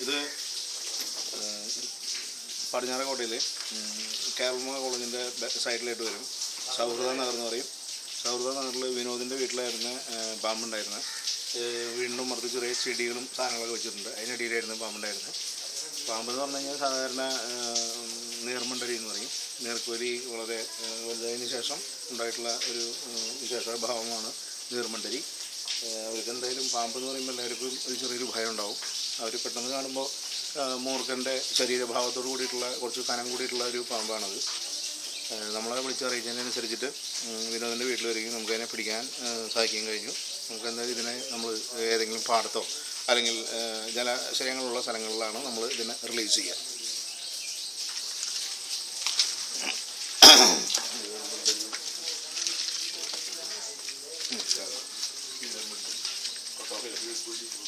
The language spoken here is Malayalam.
ഇത് പടിഞ്ഞാറക്കോട്ടയിൽ കേരള കോളേജിൻ്റെ സൈഡിലായിട്ട് വരും സൗഹൃദ നഗർ എന്ന് പറയും സൗഹൃദ നഗറിൽ വിനോദിൻ്റെ വീട്ടിലായിരുന്നു ഏഹ്, പാമ്പുണ്ടായിരുന്നത് ഏഹ്, വീണ്ടും മറുത്ത് ചെറിയ ചെടികളും സാധനങ്ങളൊക്കെ വെച്ചിട്ടുണ്ട് അതിനിടയിലായിരുന്നു പാമ്പുണ്ടായിരുന്നത് പാമ്പ് എന്ന് പറഞ്ഞു കഴിഞ്ഞാൽ സാധാരണ ഏഹ്, നീർമണ്ടരി എന്ന് പറയും നീർക്കോലി വളരെ ഏഹ്, വലുതായതിനു ശേഷം ഉണ്ടായിട്ടുള്ള ഒരു ഏഹ്, വിശേഷ ഭാവമാണ് നീർമണ്ടരി ഏഹ്, അവർക്ക് എന്തായാലും പാമ്പ് എന്ന് പറയുമ്പോൾ എല്ലാവർക്കും ഒരു ചെറിയൊരു ഭയം ഉണ്ടാവും അവർ പെട്ടെന്ന് കാണുമ്പോൾ ഏഹ്, മൂർഖൻ്റെ ശരീരഭാവത്തോട് കൂടിയിട്ടുള്ള കുറച്ച് കനം കൂടിയിട്ടുള്ള ഒരു പാമ്പാണത് ഏഹ്, നമ്മളെ വിളിച്ചറിയിച്ചതിനനുസരിച്ചിട്ട് ഉം, വിനോദിൻ്റെ വീട്ടിൽ വരികയും നമുക്കതിനെ പിടിക്കാൻ ഏഹ്, സാധിക്കുകയും കഴിഞ്ഞു നമുക്ക് എന്തായാലും ഇതിനെ നമ്മൾ ഏതെങ്കിലും പാടത്തോ അല്ലെങ്കിൽ ഏഹ്, ജലാശയങ്ങളുള്ള സ്ഥലങ്ങളിലാണ് നമ്മൾ ഇതിനെ റിലീസ് ചെയ്യുക ഉം,